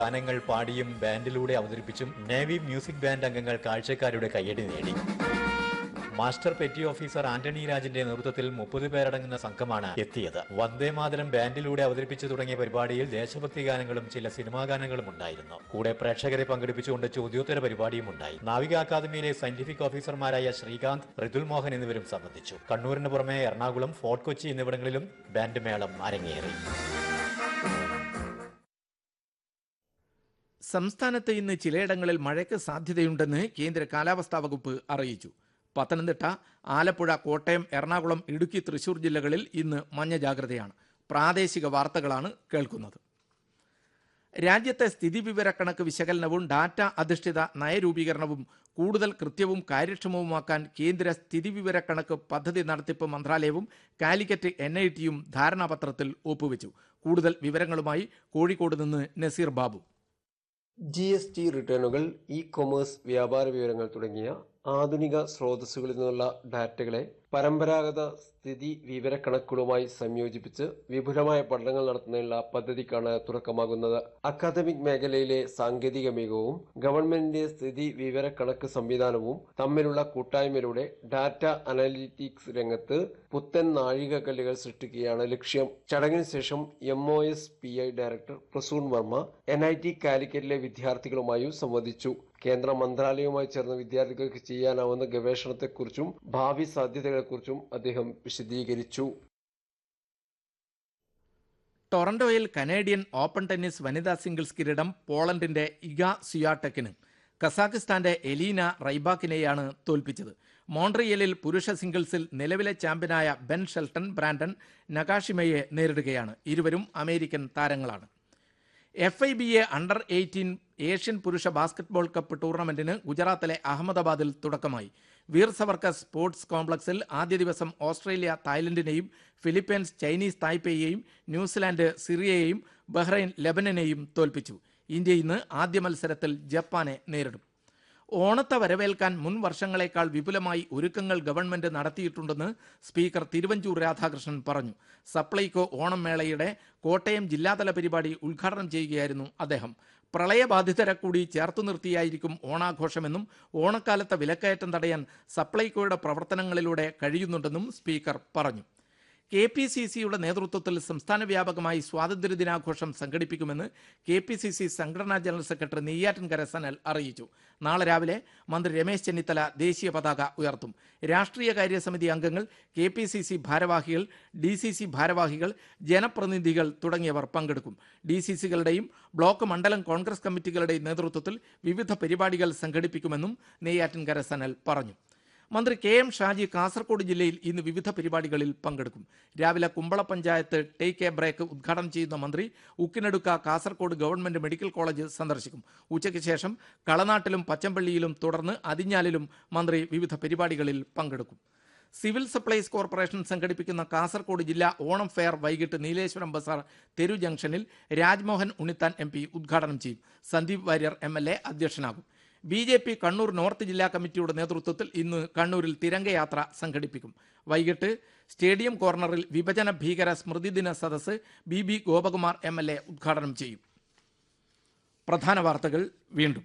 ഗാനങ്ങൾ പാടിയും ബാൻഡിലൂടെ അവതരിപ്പിച്ചും നേവി മ്യൂസിക് ബാൻഡ് അംഗങ്ങൾ കാഴ്ചക്കാരുടെ കയ്യടി നേടി മാസ്റ്റർ പെറ്റി ഓഫീസർ ആന്റണി രാജിന്റെ നേതൃത്വത്തിൽ മുപ്പത് പേരടങ്ങുന്ന സംഘമാണ് എത്തിയത് വന്ദേ മാതരം ബാൻഡിലൂടെ അവതരിപ്പിച്ചു തുടങ്ങിയ പരിപാടിയിൽ ദേശഭക്തി ഗാനങ്ങളും ചില സിനിമാ ഗാനങ്ങളും ഉണ്ടായിരുന്നു കൂടെ പ്രേക്ഷകരെ പങ്കെടുപ്പിച്ചുകൊണ്ട് ചോദ്യോത്തര പരിപാടിയും ഉണ്ടായി നാവിക അക്കാദമിയിലെ സയന്റിഫിക് ഓഫീസർമാരായ ശ്രീകാന്ത് ഋതുൽ മോഹൻ എന്നിവരും സംബന്ധിച്ചു കണ്ണൂരിന് പുറമെ എറണാകുളം ഫോർട്ട് കൊച്ചി എന്നിവിടങ്ങളിലും ബാൻഡ് മേളം അരങ്ങേറി സംസ്ഥാനത്ത് ഇന്ന് ചിലയിടങ്ങളിൽ മഴയ്ക്ക് സാധ്യതയുണ്ടെന്ന് കേന്ദ്ര കാലാവസ്ഥാ വകുപ്പ് അറിയിച്ചു പത്തനംതിട്ട ആലപ്പുഴ കോട്ടയം എറണാകുളം ഇടുക്കി തൃശൂർ ജില്ലകളിൽ ഇന്ന് മഞ്ഞ ജാഗ്രതയാണ് പ്രാദേശിക വാർത്തകളാണ് കേൾക്കുന്നത് രാജ്യത്തെ സ്ഥിതിവിവരക്കണക്ക് വിശകലനവും ഡാറ്റ അധിഷ്ഠിത നയരൂപീകരണവും കൂടുതൽ കൃത്യവും കാര്യക്ഷമവുമാക്കാൻ കേന്ദ്ര സ്ഥിതിവിവരക്കണക്ക് പദ്ധതി നടത്തിപ്പ് മന്ത്രാലയവും കാലിക്കറ്റ് എൻ ഐ ടിയും ധാരണാപത്രത്തിൽ ഒപ്പുവെച്ചു കൂടുതൽ വിവരങ്ങളുമായി കോഴിക്കോട് നിന്ന് Nazeer Babu G S T റിട്ടേണുകൾ ഇ കൊമേഴ്സ് വ്യാപാര വിവരങ്ങൾ തുടങ്ങിയ ആധുനിക സ്രോതസ്സുകളിൽ നിന്നുള്ള ഡാറ്റകളെ പരമ്പരാഗത സ്ഥിതി വിവരക്കണക്കുകളുമായി സംയോജിപ്പിച്ച് വിപുലമായ പഠനങ്ങൾ നടത്തുന്നതിനുള്ള പദ്ധതിക്കാണ് തുടക്കമാകുന്നത് അക്കാദമിക് മേഖലയിലെ സാങ്കേതിക മികവും ഗവൺമെന്റിന്റെ സ്ഥിതി വിവരക്കണക്ക് സംവിധാനവും തമ്മിലുള്ള കൂട്ടായ്മയിലൂടെ ഡാറ്റ അനലിറ്റിക്സ് രംഗത്ത് പുത്തൻ നാഴികക്കല്ലുകൾ സൃഷ്ടിക്കുകയാണ് ലക്ഷ്യം ചടങ്ങിന് ശേഷം M O S P I director Prasoon Varma N I T കാലിക്കറ്റിലെ വിദ്യാർത്ഥികളുമായും സംവദിച്ചു കേന്ദ്ര മന്ത്രാലയവുമായി ചേർന്ന് വിദ്യാർത്ഥികൾക്ക് ചെയ്യാനാവുന്ന ഗവേഷണത്തെക്കുറിച്ചും ഭാവി സാധ്യതകളെക്കുറിച്ചും അദ്ദേഹം വിശദീകരിച്ചു ടൊറന്റോയിൽ കനേഡിയൻ ഓപ്പൺ ടെന്നീസ് വനിതാ സിംഗിൾസ് കിരീടം പോളണ്ടിന്റെ ഇഗ സിയാടെക്കിന് കസാഖിസ്ഥാന്റെ എലീന റൈബാക്കിനെയാണ് തോൽപ്പിച്ചത് മോൺട്രിയലിൽ പുരുഷ സിംഗിൾസിൽ നിലവിലെ ചാമ്പ്യനായ ബെൻ ഷെൽട്ടൺ ബ്രാൻഡൻ നഗാഷിമയെ നേരിടുകയാണ് ഇരുവരും അമേരിക്കൻ താരങ്ങളാണ് F I B A under eighteen Asian പുരുഷ ബാസ്കറ്റ്ബോൾ കപ്പ് ടൂർണമെന്റിന് ഗുജറാത്തിലെ അഹമ്മദാബാദിൽ തുടക്കമായി വീർ സവർക്കർ സ്പോർട്സ് കോംപ്ലക്സിൽ ആദ്യ ദിവസം ഓസ്ട്രേലിയ തായ്ലൻഡിനെയും ഫിലിപ്പീൻസ് ചൈനീസ് തായ്പേയെയും ന്യൂസിലാൻഡ് സിറിയയെയും ബഹ്റൈൻ ലെബനനെയും തോൽപ്പിച്ചു ഇന്ത്യ ഇന്ന് ആദ്യ മത്സരത്തിൽ ജപ്പാനെ നേരിടും ഓണത്തെ വരവേൽക്കാൻ മുൻ വർഷങ്ങളെക്കാൾ വിപുലമായി ഒരുക്കങ്ങൾ ഗവൺമെന്റ് നടത്തിയിട്ടുണ്ടെന്ന് സ്പീക്കർ തിരുവഞ്ചൂർ രാധാകൃഷ്ണൻ പറഞ്ഞു സപ്ലൈകോ ഓണം മേളയുടെ കോട്ടയം ജില്ലാതല പരിപാടി ഉദ്ഘാടനം ചെയ്യുകയായിരുന്നു അദ്ദേഹം പ്രളയബാധിതരെ കൂടി ചേർത്തു നിർത്തിയായിരിക്കും ഓണാഘോഷമെന്നും ഓണക്കാലത്തെ വിലക്കയറ്റം തടയാൻ സപ്ലൈകോയുടെ പ്രവർത്തനങ്ങളിലൂടെ കഴിയുന്നുണ്ടെന്നും സ്പീക്കർ പറഞ്ഞു കെ പി സി സിയുടെ നേതൃത്വത്തിൽ സംസ്ഥാന വ്യാപകമായി സ്വാതന്ത്ര്യദിനാഘോഷം സംഘടിപ്പിക്കുമെന്ന് കെ പി സി സി സംഘടനാ ജനറൽ സെക്രട്ടറി നെയ്യാറ്റിൻകര സനൽ അറിയിച്ചു നാളെ രാവിലെ മന്ത്രി രമേശ് ചെന്നിത്തല ദേശീയ പതാക ഉയർത്തും രാഷ്ട്രീയ കാര്യസമിതി അംഗങ്ങൾ കെ പി സി സി ഭാരവാഹികൾ ഡി സി സി ഭാരവാഹികൾ ജനപ്രതിനിധികൾ തുടങ്ങിയവർ പങ്കെടുക്കും ഡി സി സികളുടെയും ബ്ലോക്ക് മണ്ഡലം കോൺഗ്രസ് കമ്മിറ്റികളുടെയും നേതൃത്വത്തിൽ വിവിധ പരിപാടികൾ സംഘടിപ്പിക്കുമെന്നും നെയ്യാറ്റിൻകര സനൽ പറഞ്ഞു മന്ത്രി കെ എം ഷാജി കാസർഗോഡ് ജില്ലയിൽ ഇന്ന് വിവിധ പരിപാടികളിൽ പങ്കെടുക്കും രാവിലെ Kumbla panchayat take a break ഉദ്ഘാടനം ചെയ്യുന്ന മന്ത്രി Ukkinadukka Kasaragod government medical college സന്ദർശിക്കും ഉച്ചയ്ക്ക് ശേഷം കളനാട്ടിലും പച്ചമ്പള്ളിയിലും തുടർന്ന് അതിഞ്ഞാലിലും മന്ത്രി വിവിധ പരിപാടികളിൽ പങ്കെടുക്കും സിവിൽ സപ്ലൈസ് കോർപ്പറേഷൻ സംഘടിപ്പിക്കുന്ന കാസർഗോഡ് ജില്ലാ ഓണം ഫെയർ വൈകിട്ട് നീലേശ്വരം ബസാർ തെരു ജംഗ്ഷനിൽ രാജ്മോഹൻ ഉണ്ണിത്താൻ എം പി ഉദ്ഘാടനം ചെയ്യും Sandeep Warrier M L A അധ്യക്ഷനാകും B J P Kannur north ജില്ലാ കമ്മിറ്റിയുടെ നേതൃത്വത്തിൽ ഇന്ന് കണ്ണൂരിൽ തിരംഗയാത്ര സംഘടിപ്പിക്കും വൈകിട്ട് സ്റ്റേഡിയം കോർണറിൽ വിഭജന ഭീകര സ്മൃതിദിന സദസ്സ് B B Gopakumar M L A ഉദ്ഘാടനം ചെയ്യും പ്രധാന വാർത്തകൾ വീണ്ടും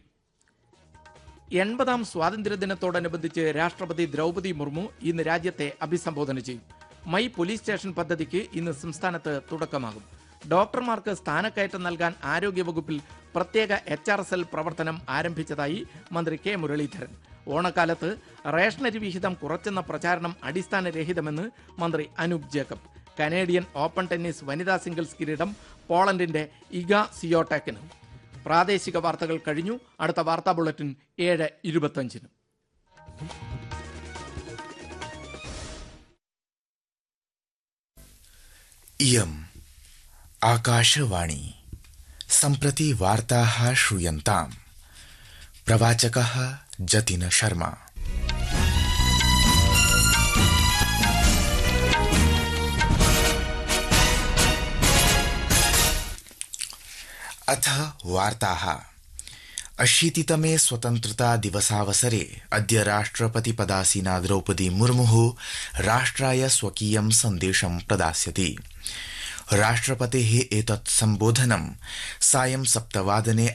എൺപതാം സ്വാതന്ത്ര്യദിനത്തോടനുബന്ധിച്ച് രാഷ്ട്രപതി ദ്രൗപദി മുർമു ഇന്ന് രാജ്യത്തെ അഭിസംബോധന ചെയ്യും മൈ പോലീസ് സ്റ്റേഷൻ പദ്ധതിക്ക് ഇന്ന് സംസ്ഥാനത്ത് തുടക്കമാകും ഡോക്ടർമാർക്ക് സ്ഥാനക്കയറ്റം നൽകാൻ ആരോഗ്യവകുപ്പിൽ പ്രത്യേക എച്ച് ആർ എസ് എൽ പ്രവർത്തനം ആരംഭിച്ചതായി മന്ത്രി കെ മുരളീധരൻ ഓണക്കാലത്ത് റേഷനരി വിഹിതം കുറച്ചെന്ന പ്രചാരണം അടിസ്ഥാനരഹിതമെന്ന് മന്ത്രി Anoop Jacob Canadian Open tennis വനിതാ സിംഗിൾസ് കിരീടം പോളണ്ടിന്റെ ഇഗ സിയോടെക്കിന് പ്രാദേശിക വാർത്തകൾ കഴിഞ്ഞു അടുത്ത വാർത്താ ബുള്ളറ്റിൻ ഏഴ് ഇരുപത്തഞ്ചിന് इयम् आकाशवाणी सम्प्रति वार्ताः श्रूयन्ताम् प्रवाचकः जतिन शर्मा अथ वार्ताः अशीतितमे स्वतन्त्रता दिवसावसरे अद्य राष्ट्रपति पदासीना द्रौपदी मुर्मुः राष्ट्राय स्वकीयं सन्देशं प्रदास्यति राष्ट्रपतेः एतत् सम्बोधनं सायं सप्तवादने